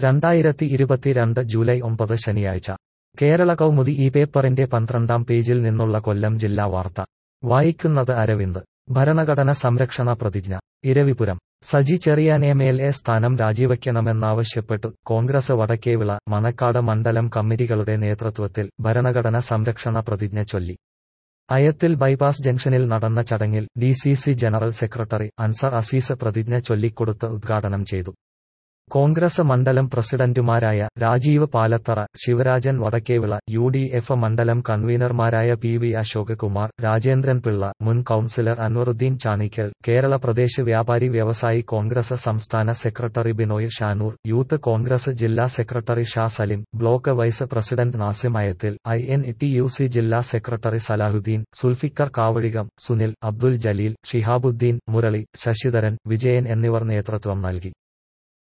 രണ്ടായിരത്തി ഇരുപത്തിരണ്ട് ജൂലൈ ഒമ്പത് ശനിയാഴ്ച കേരള കൗമുദി ഈ പേപ്പറിന്റെ പന്ത്രണ്ടാം പേജിൽ നിന്നുള്ള കൊല്ലം ജില്ലാ വാർത്ത വായിക്കുന്നത് അരവിന്ദ് ഭരണഘടന സംരക്ഷണ പ്രതിജ്ഞ Eravipuram Saji Cherian M L A സ്ഥാനം രാജിവയ്ക്കണമെന്നാവശ്യപ്പെട്ടു കോൺഗ്രസ് വടക്കേവിള മണക്കാട് മണ്ഡലം കമ്മിറ്റികളുടെ നേതൃത്വത്തിൽ ഭരണഘടന സംരക്ഷണ പ്രതിജ്ഞ ചൊല്ലി അയത്തിൽ ബൈപ്പാസ് ജംഗ്ഷനിൽ നടന്ന ചടങ്ങിൽ D C C general secretary Ansar Azeez പ്രതിജ്ഞ ചൊല്ലിക്കൊടുത്ത് ഉദ്ഘാടനം ചെയ്തു കോൺഗ്രസ് മണ്ഡലം പ്രസിഡന്റുമാരായ Rajeev Palathara Sivarajan Vadakkevila U D F മണ്ഡലം കൺവീനർമാരായ പി വി അശോക് കുമാർ രാജേന്ദ്രൻ പിള്ള മുൻ കൌൺസിലർ അൻവറുദ്ദീൻ ചാണിക്കൽ കേരള പ്രദേശ് വ്യാപാരി വ്യവസായി കോൺഗ്രസ് സംസ്ഥാന സെക്രട്ടറി ബിനോയ് ഷാനൂർ യൂത്ത് കോൺഗ്രസ് ജില്ലാ secretary Sha Salim block vice president Nasim Ayathil I N T U C ജില്ലാ സെക്രട്ടറി സലാഹുദ്ദീൻ സുൽഫിക്കർ കാവഴികം സുനിൽ അബ്ദുൽ ജലീൽ ഷിഹാബുദ്ദീൻ മുരളി ശശിധരൻ വിജയൻ എന്നിവർ നേതൃത്വം നൽകി